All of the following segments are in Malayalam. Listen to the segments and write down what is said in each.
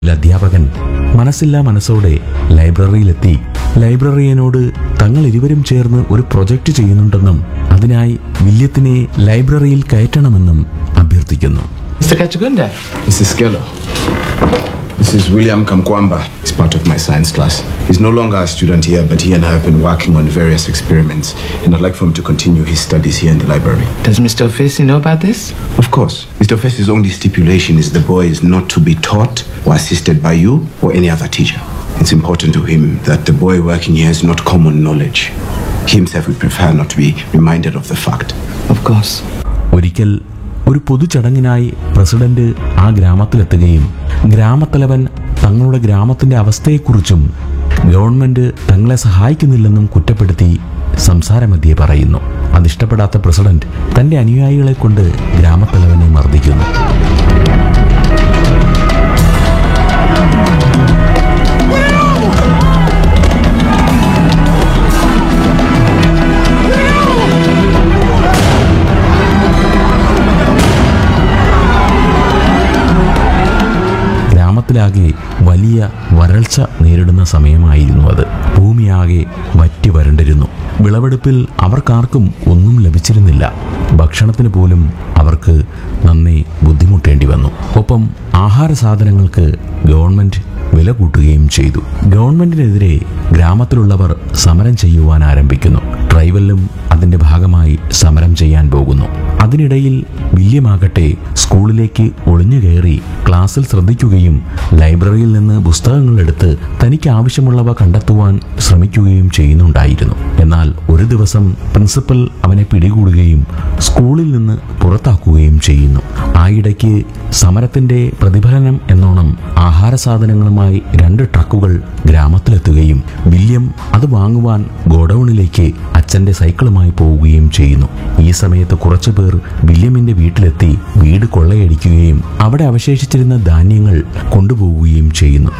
അധ്യാപകൻ മനസ്സില്ലാ മനസ്സോടെ ലൈബ്രറിയിലെത്തി ലൈബ്രറിയനോട് തങ്ങൾ ഇരുവരും ചേർന്ന് ഒരു പ്രൊജക്റ്റ് ചെയ്യുന്നുണ്ടെന്നും അതിനായി വില്യത്തിനെ ലൈബ്രറിയിൽ കയറ്റണമെന്നും അഭ്യർത്ഥിക്കുന്നു Mr. Kachugunda. Mrs. Keller. This is William Kamkwamba. He's part of my science class. He's no longer a student here, but he and I have been working on various experiments, and I'd like for him to continue his studies here in the library. Does Mr. Ofesi know about this? Of course, Mr. Fess's only stipulation is the boy is not to be taught or assisted by you or any other teacher. It's important to him that the boy working here is not common knowledge. He himself would prefer not to be reminded of the fact. Of course. ഒരിക്കൽ ഒരു പൊതുചടങ്ങിനായി പ്രസിഡന്റ് ആ ഗ്രാമത്തിലെത്തുകയും ഗ്രാമത്തലവൻ തങ്ങളുടെ ഗ്രാമത്തിന്റെ അവസ്ഥയെക്കുറിച്ചും ഗവൺമെന്റ് തങ്ങളെ സഹായിക്കുന്നില്ലെന്നും കുറ്റപ്പെടുത്തി സംസാരമധ്യേ പറയുന്നു അതിഷ്ടപ്പെടാത്ത പ്രസിഡന്റ് തന്റെ അനുയായികളെ കൊണ്ട് ഗ്രാമത്തലവനെ മർദ്ദിക്കുന്നു ഗ്രാമത്തിലാകെ വലിയ വരൾച്ച നേരിടുന്ന സമയമായിരുന്നു അത് ഭൂമിയാകെ വറ്റി വരണ്ടിരുന്നു വിളവെടുപ്പിൽ അവർക്കാർക്കും ഒന്നും ലഭിച്ചിരുന്നില്ല ഭക്ഷണത്തിന് പോലും അവർക്ക് നന്നേ ബുദ്ധിമുട്ടേണ്ടി വന്നു ഒപ്പം ആഹാര സാധനങ്ങൾക്ക് ഗവൺമെന്റ് വില കൂട്ടുകയും ചെയ്തു ഗവൺമെന്റിനെതിരെ ഗ്രാമത്തിലുള്ളവർ സമരം ചെയ്യുവാൻ ആരംഭിക്കുന്നു ട്രൈബലും അതിന്റെ ഭാഗമായി സമരം ചെയ്യാൻ പോകുന്നു അതിനിടയിൽ വില്യമാകട്ടെ സ്കൂളിലേക്ക് ഒളിഞ്ഞു കയറി ക്ലാസ്സിൽ ശ്രദ്ധിക്കുകയും ലൈബ്രറിയിൽ നിന്ന് പുസ്തകങ്ങൾ എടുത്ത് തനിക്ക് ആവശ്യമുള്ളവ കണ്ടെത്തുവാൻ ശ്രമിക്കുകയും ചെയ്യുന്നുണ്ടായിരുന്നു എന്നാൽ ഒരു ദിവസം പ്രിൻസിപ്പൽ അവനെ പിടികൂടുകയും സ്കൂളിൽ നിന്ന് പുറത്താക്കുകയും ചെയ്യുന്നു ആയിടയ്ക്ക് സമരത്തിന്റെ പ്രതിഫലനം എന്നോണം ആഹാര സാധനങ്ങളുമായി രണ്ട് ട്രക്കുകൾ ഗ്രാമത്തിലെത്തുകയും വില്യം അത് വാങ്ങുവാൻ ഗോഡൌണിലേക്ക് അച്ഛന്റെ സൈക്കിളുമായി പോവുകയും ചെയ്യുന്നു ഈ സമയത്ത് കുറച്ചു പേർ വില്യമിന്റെ വീട്ടിലെത്തി വീട് കൊള്ളയടിക്കുകയും അവിടെ അവശേഷിച്ചിരുന്ന ധാന്യങ്ങൾ കൊണ്ടുപോവുകയും ചെയ്യുന്നു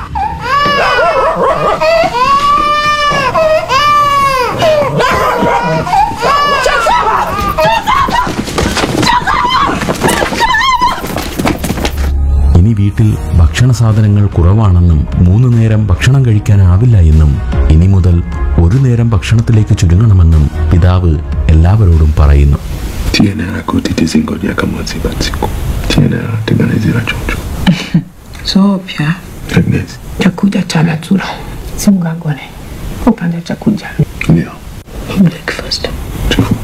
ഇനി വീട്ടിൽ ഭക്ഷണ സാധനങ്ങൾ കുറവാണെന്നും മൂന്ന് നേരം ഭക്ഷണം കഴിക്കാനാവില്ല എന്നും ഇനി മുതൽ ഒരു നേരം ഭക്ഷണത്തിലേക്ക് ചുരുങ്ങണമെന്നും പിതാവ് എല്ലാവരോടും പറയുന്നു tienera kuti tizingodya kamodzi patsiku tienera tiganizira chocho Sopya agnes chakudya chalatsula simungagone upanda chakudya ndio breakfast chifuko